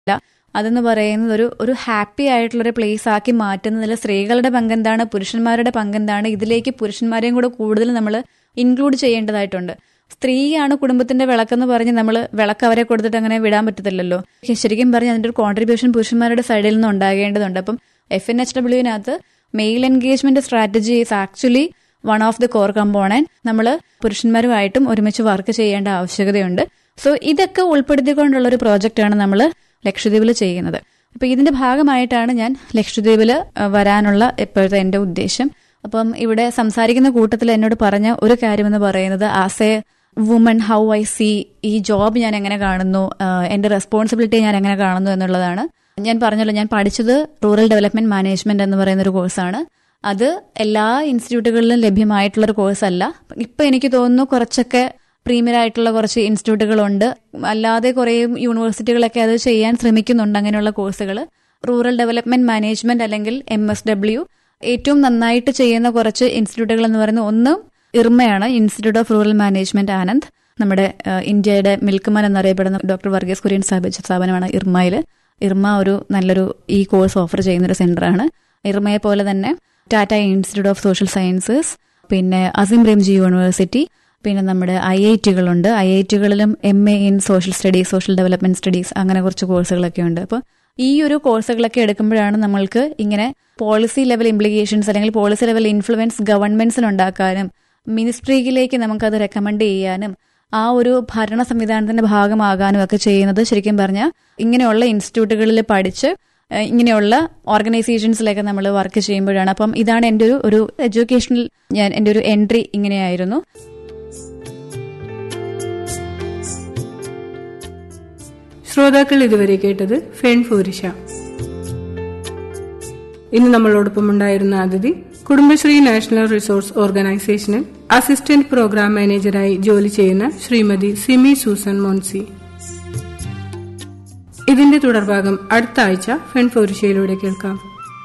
അല്ല അതെന്ന് പറയുന്നത് ഒരു ഒരു ഹാപ്പി ആയിട്ടുള്ള ഒരു പ്ലേസ് ആക്കി മാറ്റുന്നതിൽ സ്ത്രീകളുടെ പങ്കെന്താണ് പുരുഷന്മാരുടെ പങ്കെന്താണ് ഇതിലേക്ക് പുരുഷന്മാരെയും കൂടെ കൂടുതൽ നമ്മൾ ഇൻക്ലൂഡ് ചെയ്യേണ്ടതായിട്ടുണ്ട് സ്ത്രീയാണ് കുടുംബത്തിന്റെ വിളക്കെന്ന് പറഞ്ഞ് നമ്മൾ വിളക്ക് അവരെ കൊടുത്തിട്ട് അങ്ങനെ വിടാൻ പറ്റത്തില്ലല്ലോ ശരിക്കും പറഞ്ഞ് അതിന്റെ ഒരു കോൺട്രിബ്യൂഷൻ പുരുഷന്മാരുടെ സൈഡിൽ നിന്ന് ഉണ്ടാകേണ്ടതുണ്ട് അപ്പം എഫ് എൻ എച്ച് ഡബ്ല്യുവിനകത്ത് male engagement strategy is actually one of the core component നമ്മൾ പുരുഷന്മാരുമായിട്ടും ഒരുമിച്ച് വർക്ക് ചെയ്യേണ്ട ആവശ്യകതയുണ്ട് സോ ഇതൊക്കെ ഉൾപ്പെടുത്തിക്കൊണ്ടുള്ള ഒരു പ്രോജക്റ്റാണ് നമ്മൾ ലക്ഷദ്വീപിൽ ചെയ്യുന്നത് അപ്പൊ ഇതിന്റെ ഭാഗമായിട്ടാണ് ഞാൻ ലക്ഷദ്വീപിൽ വരാനുള്ള ഇപ്പോഴത്തെ എന്റെ ഉദ്ദേശം അപ്പം ഇവിടെ സംസാരിക്കുന്ന കൂട്ടത്തിൽ എന്നോട് പറഞ്ഞ ഒരു കാര്യമെന്ന് പറയുന്നത് as a woman how I see ഈ ജോബ് ഞാൻ എങ്ങനെ കാണുന്നു എന്റെ റെസ്പോൺസിബിലിറ്റി ഞാൻ എങ്ങനെ കാണുന്നു എന്നുള്ളതാണ് ഞാൻ പറഞ്ഞല്ലോ ഞാൻ പഠിച്ചത് റൂറൽ ഡെവലപ്മെന്റ് മാനേജ്മെന്റ് എന്ന് പറയുന്ന ഒരു കോഴ്സാണ് അത് എല്ലാ ഇൻസ്റ്റിറ്റ്യൂട്ടുകളിലും ലഭ്യമായിട്ടുള്ള ഒരു കോഴ്സ് അല്ല ഇപ്പൊ എനിക്ക് തോന്നുന്നു കുറച്ചൊക്കെ പ്രീമിയർ ആയിട്ടുള്ള കുറച്ച് ഇൻസ്റ്റിറ്റ്യൂട്ടുകളുണ്ട് അല്ലാതെ കുറേ യൂണിവേഴ്സിറ്റികളൊക്കെ അത് ചെയ്യാൻ ശ്രമിക്കുന്നുണ്ട് അങ്ങനെയുള്ള കോഴ്സുകൾ റൂറൽ ഡെവലപ്മെന്റ് മാനേജ്മെന്റ് അല്ലെങ്കിൽ എം എസ് ഡബ്ല്യു ഏറ്റവും നന്നായിട്ട് ചെയ്യുന്ന കുറച്ച് ഇൻസ്റ്റിറ്റ്യൂട്ടുകൾ എന്ന് പറയുന്നത് ഒന്ന് ഇർമയാണ് institute of rural management Anand നമ്മുടെ ഇന്ത്യയുടെ മിൽക്ക്മാൻ എന്നറിയപ്പെടുന്ന ഡോക്ടർ വർഗീസ് കുര്യൻ സ്ഥാപിച്ച സ്ഥാപനമാണ് ഇർമയിൽ ഇർമ ഒരു നല്ലൊരു ഈ കോഴ്സ് ഓഫർ ചെയ്യുന്ന ഒരു സെന്ററാണ് ഇർമയെ പോലെ തന്നെ Tata institute of social sciences പിന്നെ അസിം റെംജി യൂണിവേഴ്സിറ്റി പിന്നെ നമ്മുടെ ഐ ഐ ടികളുണ്ട് ഐ ഐ ടികളിലും M A in social studies social development studies അങ്ങനെ കുറച്ച് കോഴ്സുകളൊക്കെ ഉണ്ട് അപ്പോൾ ഈ ഒരു കോഴ്സുകളൊക്കെ എടുക്കുമ്പോഴാണ് നമ്മൾക്ക് ഇങ്ങനെ പോളിസി ലെവൽ ഇംപ്ലിക്കേഷൻസ് അല്ലെങ്കിൽ പോളിസി ലെവൽ ഇൻഫ്ലുവൻസ് ഗവൺമെന്റ്സിൽ ഉണ്ടാക്കാനും മിനിസ്ട്രിയിലേക്ക് നമുക്കത് റെക്കമെൻഡ് ചെയ്യാനും ആ ഒരു ഭരണ സംവിധാനത്തിന്റെ ഭാഗമാകാനും ഒക്കെ ചെയ്യുന്നത് ശരിക്കും പറഞ്ഞാൽ ഇങ്ങനെയുള്ള ഇൻസ്റ്റിറ്റ്യൂട്ടുകളിൽ പഠിച്ച് ഇങ്ങനെയുള്ള ഓർഗനൈസേഷൻസിലൊക്കെ നമ്മൾ വർക്ക് ചെയ്യുമ്പോഴാണ് അപ്പം ഇതാണ് എൻ്റെ ഒരു ഒരു എഡ്യൂക്കേഷണൽ ഞാൻ എൻ്റെ ഒരു എൻട്രി ഇങ്ങനെയായിരുന്നു ശ്രോതാക്കൾ ഇതുവരെ കേട്ടത് ഫെൺ ഫൂരിഷ ഇന്ന് നമ്മളോടൊപ്പം ഉണ്ടായിരുന്ന അതിഥി കുടുംബശ്രീ നാഷണൽ റിസോഴ്സ് ഓർഗനൈസേഷനിൽ അസിസ്റ്റന്റ് പ്രോഗ്രാം മാനേജറായി ജോലി ചെയ്യുന്ന ശ്രീമതി സിമി സൂസൻ മോൻസി ഇതിന്റെ തുടർഭാഗം അടുത്ത ആഴ്ച ഫെൺഫോരിഷയിലൂടെ കേൾക്കാം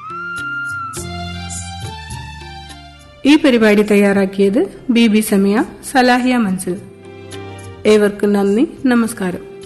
ഈ പരിപാടി തയ്യാറാക്കിയത് ബി ബി സമിയ സലാഹിയ മൻസിൽ ഏവർക്കും നന്ദി നമസ്കാരം